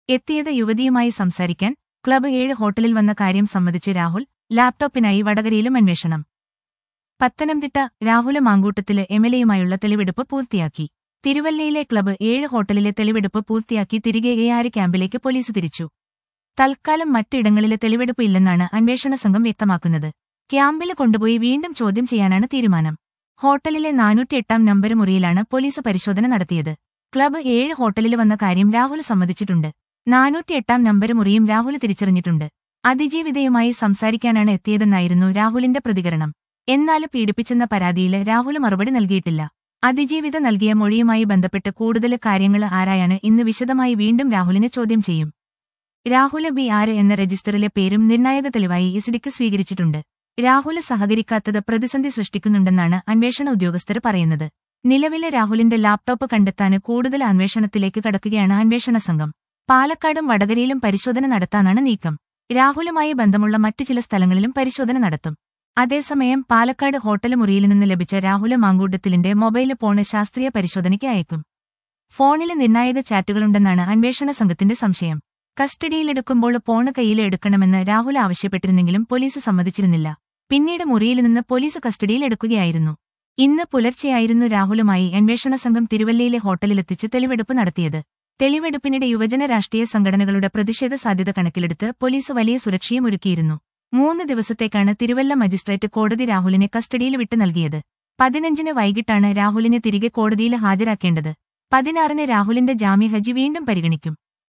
എത്തിയത് യുവതിയുമായി സംസാരിക്കാൻ ക്ലബ് ഏഴ് ഹോട്ടലിൽ വന്ന കാര്യം സമ്മതിച്ച് രാഹുൽ ലാപ്ടോപ്പിനായി വടകരയിലും അന്വേഷണം പത്തനംതിട്ട രാഹുല മാങ്കൂട്ടത്തില് എംഎൽഎയുമായുള്ള തെളിവെടുപ്പ് പൂർത്തിയാക്കി തിരുവല്ലയിലെ ക്ലബ് ഏഴ് ഹോട്ടലിലെ തെളിവെടുപ്പ് പൂർത്തിയാക്കി തിരികെ എയാര് ക്യാമ്പിലേക്ക് പോലീസ് തിരിച്ചു തൽക്കാലം മറ്റിടങ്ങളിലെ തെളിവെടുപ്പ് ഇല്ലെന്നാണ് അന്വേഷണ സംഘം വ്യക്തമാക്കുന്നത് ക്യാമ്പിൽ കൊണ്ടുപോയി വീണ്ടും ചോദ്യം ചെയ്യാനാണ് തീരുമാനം ഹോട്ടലിലെ നാനൂറ്റിയെട്ടാം നമ്പർ മുറിയിലാണ് പോലീസ് പരിശോധന നടത്തിയത് ക്ലബ് ഏഴ് ഹോട്ടലിൽ വന്ന കാര്യം രാഹുൽ സമ്മതിച്ചിട്ടുണ്ട് നാനൂറ്റിയെട്ടാം നമ്പർ മുറിയും രാഹുൽ തിരിച്ചറിഞ്ഞിട്ടുണ്ട് അതിജീവിതയുമായി സംസാരിക്കാനാണ് എത്തിയതെന്നായിരുന്നു രാഹുലിന്റെ പ്രതികരണം എന്നാൽ പീഡിപ്പിച്ചെന്ന പരാതിയിൽ രാഹുൽ മറുപടി നൽകിയിട്ടില്ല അതിജീവിത നൽകിയ മൊഴിയുമായി ബന്ധപ്പെട്ട് കൂടുതൽ കാര്യങ്ങൾ ആരായാന് ഇന്ന് വിശദമായി വീണ്ടും രാഹുലിനെ ചോദ്യം ചെയ്യും രാഹുല ബി ആര് എന്ന രജിസ്റ്ററിലെ പേരും നിർണായക തെളിവായി ഇസിഡിക്ക് സ്വീകരിച്ചിട്ടുണ്ട് രാഹുല് സഹകരിക്കാത്തത് പ്രതിസന്ധി സൃഷ്ടിക്കുന്നുണ്ടെന്നാണ് അന്വേഷണ ഉദ്യോഗസ്ഥർ പറയുന്നത് നിലവിലെ രാഹുലിന്റെ ലാപ്ടോപ്പ് കണ്ടെത്താന് കൂടുതൽ അന്വേഷണത്തിലേക്ക് കടക്കുകയാണ് അന്വേഷണ സംഘം പാലക്കാടും വടകരയിലും പരിശോധന നടത്താനാണ് നീക്കം രാഹുലുമായി ബന്ധമുള്ള മറ്റു ചില സ്ഥലങ്ങളിലും പരിശോധന നടത്തും അതേസമയം പാലക്കാട് ഹോട്ടൽ മുറിയിൽ നിന്ന് ലഭിച്ച രാഹുല മാങ്കൂട്ടത്തിലിന്റെ മൊബൈൽ ഫോണ് ശാസ്ത്രീയ പരിശോധനയ്ക്ക് അയക്കും ഫോണിൽ നിർണായക ചാറ്റുകളുണ്ടെന്നാണ് അന്വേഷണ സംഘത്തിന്റെ സംശയം കസ്റ്റഡിയിലെടുക്കുമ്പോൾ ഫോണ് കയ്യിൽ എടുക്കണമെന്ന് രാഹുൽ ആവശ്യപ്പെട്ടിരുന്നെങ്കിലും പോലീസ് സമ്മതിച്ചിരുന്നില്ല പിന്നീട് മുറിയിൽ നിന്ന് പോലീസ് കസ്റ്റഡിയിലെടുക്കുകയായിരുന്നു ഇന്ന് പുലർച്ചെയായിരുന്നു രാഹുലുമായി അന്വേഷണ സംഘം തിരുവല്ലയിലെ ഹോട്ടലിലെത്തിച്ച് തെളിവെടുപ്പ് നടത്തിയത് തെളിവെടുപ്പിനിടെ യുവജന രാഷ്ട്രീയ സംഘടനകളുടെ പ്രതിഷേധ സാധ്യത കണക്കിലെടുത്ത് പോലീസ് വലിയ സുരക്ഷയും ഒരുക്കിയിരുന്നു മൂന്ന് ദിവസത്തേക്കാണ് തിരുവല്ല മജിസ്ട്രേറ്റ് കോടതി രാഹുലിനെ കസ്റ്റഡിയിൽ വിട്ടു നൽകിയത് പതിനഞ്ചിന് വൈകിട്ടാണ് രാഹുലിനെ തിരികെ കോടതിയിൽ ഹാജരാക്കേണ്ടത് പതിനാറിന് രാഹുലിന്റെ ജാമ്യഹർജി വീണ്ടും പരിഗണിക്കും